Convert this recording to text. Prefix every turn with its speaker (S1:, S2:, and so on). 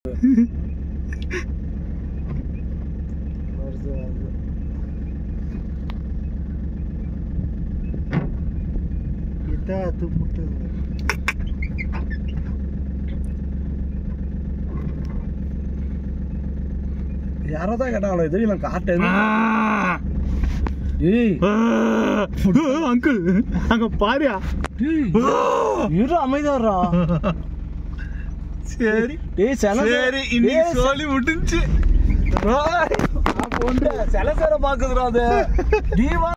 S1: வருது வருது இதா தும்முட்டுது யாரோ தான் கேட்டாங்களோ இது இல்லை காட்டு ஏய்
S2: அங்கிள் அங்க பாரியா
S1: இரு அமைதியாடுறா
S2: சரி
S1: டேய் செல
S2: சரி இன்னைக்கு சோலி முடிஞ்சு
S1: சில சேர பாக்குதுடா அது நீ வா